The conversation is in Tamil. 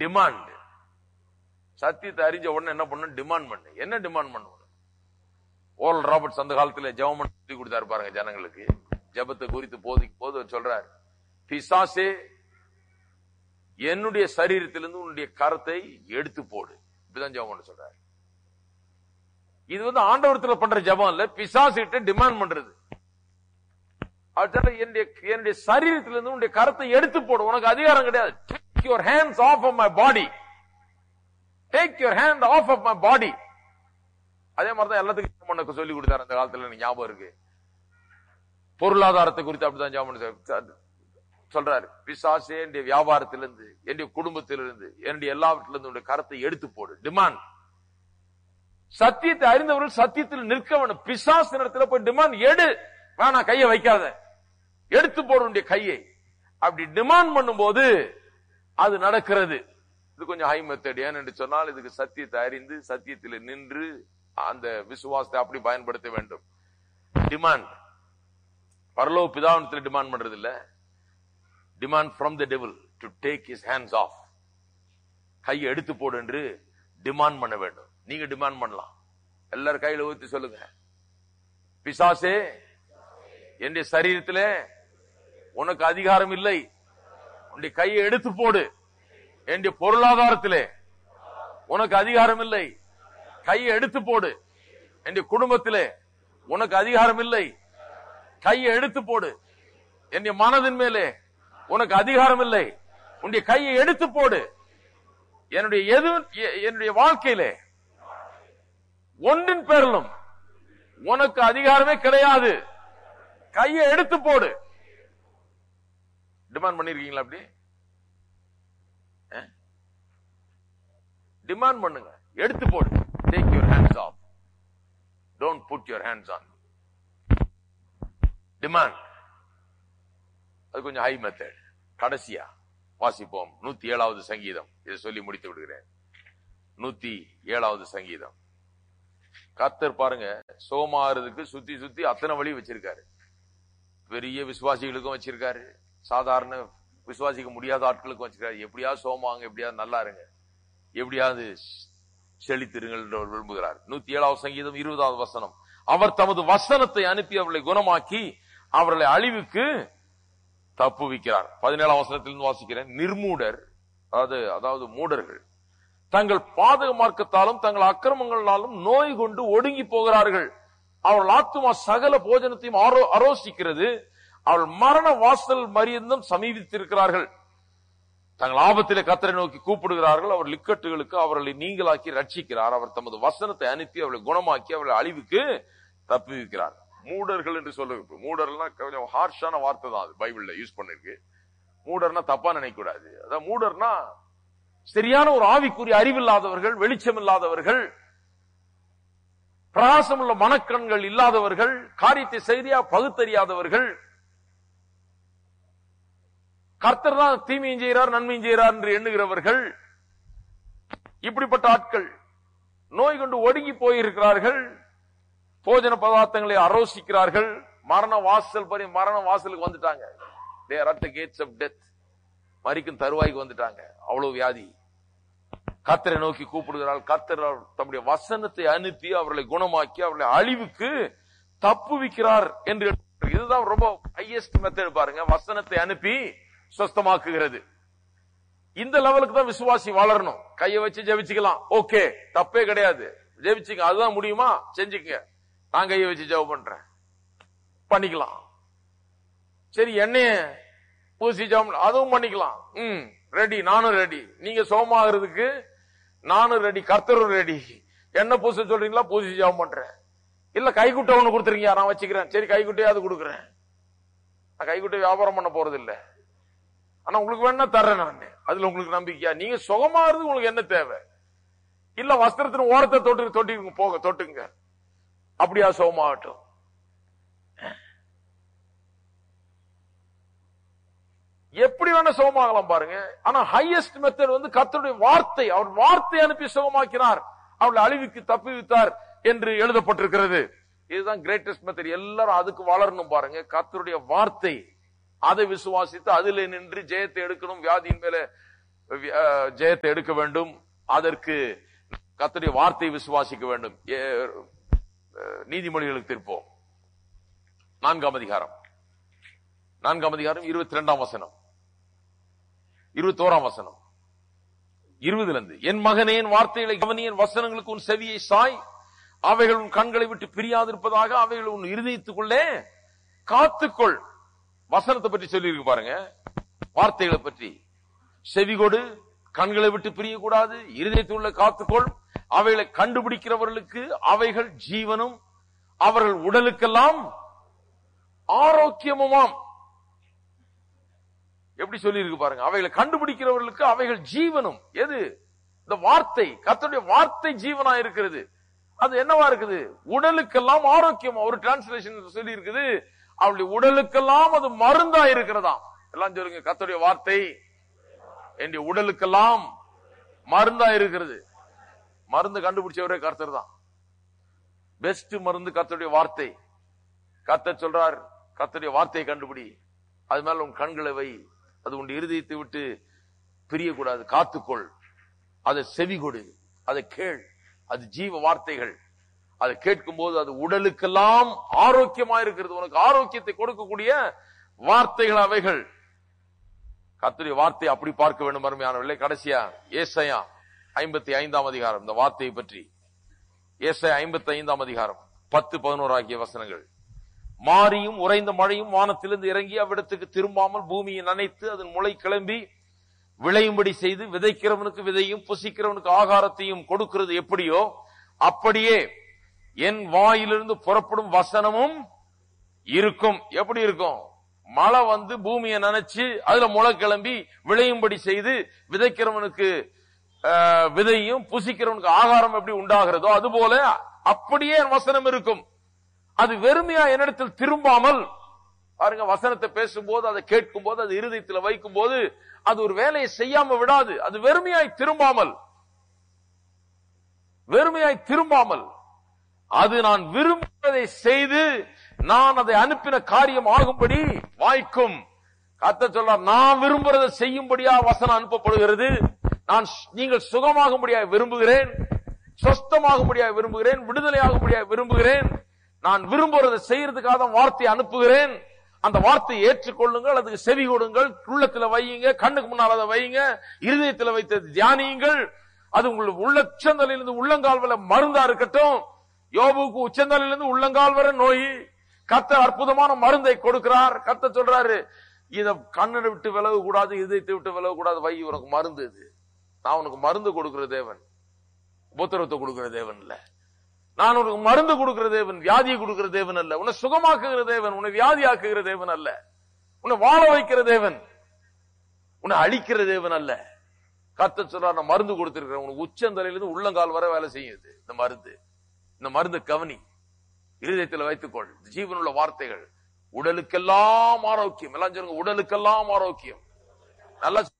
டிமாண்ட் சத்தியத்தை அறிஞ்ச உடனே என்ன பண்ணணும் டிமாண்ட் பண்ணு என்ன டிமாண்ட் பண்ணணும் ஓரல் ராபர்ட்ஸ் அந்த காலத்துல ஜெபம் பண்ண சொல்லி கொடுத்தாரு பாருங்க ஜனங்களுக்கு ஜெபத்தை குறித்து போதிக்கு போது அவர் சொல்றாரு பிசாசே என்னுடைய சரீரத்திலிருந்து உன்னுடைய கரத்தை எடுத்து போடு இப்படிதான் ஜெபம் பண்ண சொல்றாரு இது வந்து ஆண்டவரத்துல பண்ற ஜெபம் இல்ல பிசாசிட்ட டிமாண்ட் பண்றது அதனால என்னுடைய என்னுடைய சரீரத்திலிருந்து உன்னுடைய கரத்தை எடுத்து போடு உனக்கு அதிகாரம் கிடையாது take your hands off off my body take your hand off off my body அதே மாதிரிதான் எல்லாத்துக்கும் பண்ண சொல்லி கொடுத்தாரு அந்த காலத்துல எனக்கு ஞாபகம் இருக்கு பொருளாதாரத்தை குறித்து அப்படிதான் ஜெபம் பண்ண சொல்றாரு பிசாசே என்னுடைய வியாபாரத்திலிருந்து என்னுடைய குடும்பத்திலிருந்து என்னுடைய எல்லாவற்றிலிருந்து உன்னுடைய கரத்தை எடுத்து போடு டிமாண்ட் சத்தியத்தை அறிந்தவர்கள் சத்தியத்தில் நிற்க வேணும் பிசாசு இடத்துல போய் டிமாண்ட் எடு வேணாம் கையை வைக்காத எடுத்து போடு உன்னுடைய கையை அப்படி டிமாண்ட் பண்ணும்போது அது நடக்கிறது இது கொஞ்சம் ஹை மெத்தட் ஏன் என்று சொன்னால் இதுக்கு சத்தியத்தை அறிந்து சத்தியத்தில் நின்று அந்த விசுவாசத்தை அப்படி பயன்படுத்த வேண்டும் டிமாண்ட் பரலோ பிதாவனத்தில் டிமாண்ட் பண்றது இல்ல demand from the devil to take his hands off கையை எடுத்து போடு என்று டிமாண்ட் பண்ண வேண்டும் நீங்க டிமாண்ட் பண்ணலாம் எல்லாரும் கையில ஊத்தி சொல்லுங்க பிசாசே என்னுடைய சரீரத்திலே உனக்கு அதிகாரம் இல்லை உன்னுடைய கையை எடுத்து போடு என்னுடைய பொருளாதாரத்திலே உனக்கு அதிகாரம் இல்லை கையை எடுத்து போடு என்னுடைய குடும்பத்திலே உனக்கு அதிகாரம் இல்லை கையை எடுத்து போடு என்னுடைய மனதின் மேலே உனக்கு அதிகாரம் இல்லை உன்னுடைய கையை எடுத்து போடு என்னுடைய எது எ- என்னுடைய வாழ்க்கையிலே ஒன்றின் பேரிலும் உனக்கு அதிகாரமே கிடையாது கையை எடுத்து போடு டிமாண்ட் பண்ணிருக்கீங்களா அப்படி டிமாண்ட் பண்ணுங்க எடுத்து போடு take your hands off don't put your hands on demand அது கொஞ்சம் ஹை மெத்தட் கடைசியா வாசிப்போம் நூத்தி ஏழாவது சங்கீதம் இதை சொல்லி முடித்து விடுகிறேன் நூத்தி ஏழாவது சங்கீதம் கர்த்தர் பாருங்க சோமாறதுக்கு சுத்தி சுத்தி அத்தனை வழி வச்சிருக்காரு பெரிய விசுவாசிகளுக்கும் வச்சிருக்காரு சாதாரண விசுவாசிக்க முடியாத ஆட்களுக்கும் வச்சிருக்காரு எப்படியாவது சோமாங்க எப்படியாவது நல்லா இருங்க எப்படியாவது செழித்திருங்கள் என்று அவர் விரும்புகிறார் நூத்தி ஏழாவது சங்கீதம் இருபதாவது வசனம் அவர் தமது வசனத்தை அனுப்பி அவர்களை குணமாக்கி அவர்களை அழிவுக்கு தப்புவிக்கிறார் பதினேழாம் வசனத்திலிருந்து வாசிக்கிறேன் நிர்மூடர் அதாவது அதாவது மூடர்கள் தங்கள் பாதக மார்க்கத்தாலும் தங்கள் அக்கிரமங்களாலும் நோய் கொண்டு ஒடுங்கி போகிறார்கள் அவர்கள் ஆத்துமா சகல போஜனத்தையும் ஆரோ- அரோசிக்கிறது அவள் மரண வாசல் மரியந்தம் சமீபித்திருக்கிறார்கள் தங்கள் ஆபத்திலே கத்தரை நோக்கி கூப்பிடுகிறார்கள் அவர் லிக்கட்டுகளுக்கு அவர்களை நீங்களாக்கி ரட்சிக்கிறார் அவர் தமது வசனத்தை அனுப்பி அவர்களை குணமாக்கி அவர்களை அழிவுக்கு தப்புவிக்கிறார் மூடர்கள் என்று சொல்லுங்க மூடர்னா கொஞ்சம் ஹார்ஷான வார்த்தை தான் அது பைபிள்ல யூஸ் பண்ணிருக்கு மூடர்னா தப்பா நினைக்க கூடாது அதான் மூடர்னா சரியான ஒரு ஆவிக்குரிய அறிவில்லாதவர்கள் வெளிச்சம் இல்லாதவர்கள் பிரகாசம் உள்ள மனக்கண்கள் இல்லாதவர்கள் காரியத்தை சரியா பகுத்தறியாதவர்கள் கர்த்தர் தான் தீமையும் செய்கிறார் நன்மையும் செய்கிறார் என்று எண்ணுகிறவர்கள் இப்படிப்பட்ட ஆட்கள் நோய் கொண்டு ஒடுங்கி போயிருக்கிறார்கள் போஜன பதார்த்தங்களை அரோசிக்கிறார்கள் மரண வாசல் பரி மரண வாசலுக்கு வந்துட்டாங்க they are at the gates of death மரிக்கும் தருவாய்க்கு வந்துட்டாங்க அவ்வளவு வியாதி கர்த்தரை நோக்கி கூப்பிடுகிறாள் கர்த்தர் அவர் தம்முடைய வசனத்தை அனுப்பி அவர்களை குணமாக்கி அவர்களை அழிவுக்கு தப்புவிக்கிறார் என்று எழுதப்பட்டிருக்கு. இதுதான் ரொம்ப ஹையஸ்ட் மெத்தட் பாருங்க வசனத்தை அனுப்பி சுஸ்தமாக்குகிறது இந்த லெவலுக்கு தான் விசுவாசி வளரணும் கையை வச்சு ஜெபிச்சுக்கலாம் ஓகே தப்பே கிடையாது ஜெபிச்சுங்க அதுதான் முடியுமா செஞ்சுக்கங்க நான் கையை வச்சு ஜெபம் பண்றேன் பண்ணிக்கலாம் சரி எண்ணெய பூசி ஜெபம் அதுவும் பண்ணிக்கலாம் ம் ரெடி நானும் ரெடி நீங்க சோமாகிறதுக்கு நானும் ரெடி கர்த்தரும் ரெடி என்ன பூச சொல்றீங்களா பூசி ஜெபம் பண்றேன் இல்ல கைக்குட்டை ஒண்ணு கொடுத்துருங்க நான் வச்சுக்கிறேன் சரி கைக்குட்டையாவது கொடுக்குறேன் நான் கைக்குட்டை வியாபாரம் பண்ண போறது இல்ல ஆனா உங்களுக்கு வேணா தர்றேன் நான் அதுல உங்களுக்கு நம்பிக்கையா நீங்க சுகமாகிறது உங்களுக்கு என்ன தேவை இல்ல வஸ்திரத்தின் ஓரத்தை தொட்டு தொட்டி போக தொட்டுங்க அப்படியா சுகமாகட்டும் எப்படி வேணா சுகமாகலாம் பாருங்க ஆனா ஹையஸ்ட் மெத்தட் வந்து கர்த்தருடைய வார்த்தை அவர் வார்த்தை அனுப்பி சுகமாக்கினார் அவளை அழிவுக்கு தப்புவித்தார் என்று எழுதப்பட்டிருக்கிறது இதுதான் கிரேட்டஸ்ட் மெத்தட் எல்லாரும் அதுக்கு வளரணும் பாருங்க கர்த்தருடைய வார்த்தை அதை விசுவாசித்து அதில் நின்று ஜெயத்தை எடுக்கணும் வியாதியின் மேல அஹ், ஜெயத்தை எடுக்க வேண்டும் அதற்கு கர்த்தருடைய வார்த்தையை விசுவாசிக்க வேண்டும் ஏ- அஹ், நீதிமொழிகளுக்கு திருப்போம் நான்காம் அதிகாரம் நான்காம் அதிகாரம் இருபத்தி ரெண்டாம் வசனம் இருபத்தோராம் வசனம் இருபதுல இருந்து என் மகனே என் வார்த்தைகளை கவனி என் வசனங்களுக்கு உன் செவியை சாய் அவைகள் உன் கண்களை விட்டு பிரியாதிருப்பதாக அவைகள் உன் இருதயத்துக்குள்ளே காத்துக்கொள் வசனத்தை பற்றி சொல்லியிருக்கு பாருங்க வார்த்தைகளை பற்றி செவிகொடு கண்களை விட்டு பிரியக்கூடாது இருதயத்துள்ள காத்துக்கொள் அவைகளை கண்டுபிடிக்கிறவர்களுக்கு அவைகள் ஜீவனும் அவர்கள் உடலுக்கெல்லாம் ஆரோக்கியமுமாம் எப்படி சொல்லியிருக்கு பாருங்க அவைகளை கண்டுபிடிக்கிறவர்களுக்கு அவைகள் ஜீவனும் எது இந்த வார்த்தை கர்த்தருடைய வார்த்தை ஜீவனா இருக்கிறது அது என்னவா இருக்குது உடலுக்கெல்லாம் ஆரோக்கியம் ஒரு டிரான்ஸ்லேஷன் சொல்லி இருக்குது அவளுடைய உடலுக்கெல்லாம் அது மருந்தா இருக்கிறதாம் எல்லாம் சொல்லுங்க கர்த்தருடைய வார்த்தை என்னுடைய உடலுக்கெல்லாம் மருந்தா இருக்கிறது மருந்து கண்டுபிடிச்சவரே கர்த்தர் தான் பெஸ்ட் மருந்து கர்த்தருடைய வார்த்தை கர்த்தர் சொல்றார் கர்த்தருடைய வார்த்தையை கண்டுபிடி அது மேல உன் கண்களை வை அது உன் இருதயத்தை விட்டு பிரியக்கூடாது காத்துக்கொள் அதை செவி கொடு அதை கேள் அது ஜீவ வார்த்தைகள் அதை கேட்கும் போது அது உடலுக்கெல்லாம் ஆரோக்கியமா இருக்கிறது உனக்கு ஆரோக்கியத்தை கொடுக்கக்கூடிய வார்த்தைகள் அவைகள் கர்த்தருடைய வார்த்தை அப்படி பார்க்க வேண்டும் அருமையானவர்களே கடைசியா ஏசையா ஐம்பத்தி ஐந்தாம் அதிகாரம் இந்த வார்த்தையை பற்றி ஏசையா ஐம்பத்தி ஐந்தாம் அதிகாரம் பத்து பதினோரு ஆகிய வசனங்கள் மாரியும் உறைந்த மழையும் வானத்திலிருந்து இறங்கி அவ்விடத்துக்கு திரும்பாமல் பூமியை நனைத்து அதன் முளை கிளம்பி விளையும்படி செய்து விதைக்கிறவனுக்கு விதையும் புசிக்கிறவனுக்கு ஆகாரத்தையும் கொடுக்கிறது எப்படியோ அப்படியே என் வாயிலிருந்து புறப்படும் வசனமும் இருக்கும் எப்படி இருக்கும் மழை வந்து பூமியை நனைச்சு அதுல முளை கிளம்பி விளையும்படி செய்து விதைக்கிறவனுக்கு ஆஹ், விதையும் புசிக்கிறவனுக்கு ஆகாரம் எப்படி உண்டாகிறதோ அதுபோல அப்படியே என் வசனம் இருக்கும் அது வெறுமையா என்னிடத்தில் திரும்பாமல் பாருங்க வசனத்தை பேசும்போது அதை கேட்கும் போது அது இருதயத்துல வைக்கும் போது அது ஒரு வேலையை செய்யாம விடாது அது வெறுமையாய் திரும்பாமல் வெறுமையாய் திரும்பாமல் அது நான் விரும்புவதை செய்து நான் அதை அனுப்பின காரியம் ஆகும்படி வாய்க்கும் கத்த சொல்றார் நான் விரும்புறதை செய்யும்படியா வசனம் அனுப்பப்படுகிறது நான் ஸ்- நீங்கள் சுகமாகும்படியாக விரும்புகிறேன் சொஸ்தமாகும்படியாக விரும்புகிறேன் விடுதலையாகும்படியாக விரும்புகிறேன் நான் விரும்புறதை செய்யறதுக்காக தான் வார்த்தையை அனுப்புகிறேன் அந்த வார்த்தையை ஏற்றுக்கொள்ளுங்கள் அதுக்கு செவி கொடுங்கள் உள்ளத்துல வையுங்க கண்ணுக்கு முன்னால் அதை வையுங்க இருதயத்துல வைத்து தியானியுங்கள் அது உங்களுக்கு உள்ள உச்சந்தலையிலிருந்து உள்ளங்கால் வரை மருந்தா இருக்கட்டும் யோபுக்கு உச்சந்தலையிலிருந்து உள்ளங்கால் வரை நோய் கர்த்தர் அற்புதமான மருந்தை கொடுக்கிறார் கர்த்தர் சொல்றாரு இத கண்ணனை விட்டு விலக கூடாது இதயத்தை விட்டு விலக கூடாது வை உனக்கு மருந்து இது நான் உனக்கு மருந்து கொடுக்கிற தேவன் உபத்திரத்தை கொடுக்கிற தேவன் இல்ல நான் உனக்கு மருந்து கொடுக்கிற தேவன் வியாதியை கொடுக்கிற தேவன் அல்ல உன்னை சுகமாக்குகிற தேவன் உன்னை வியாதியாக்குகிற தேவன் அல்ல உன்னை வாழ வைக்கிற தேவன் உன்னை அழிக்கிற தேவன் அல்ல கத்த சொல்றார் நான் மருந்து கொடுத்திருக்கிறேன் உனக்கு உச்சந்தலையிலிருந்து உள்ளங்கால் வரை வேலை செய்யுது இந்த மருந்து இந்த மருந்து கவனி இருதயத்தில் வைத்துக்கொள் ஜீவனுள்ள வார்த்தைகள் உடலுக்கெல்லாம் ஆரோக்கியம் எல்லாம் சொல்லுங்க உடலுக்கெல்லாம் ஆரோக்கியம் நல்லா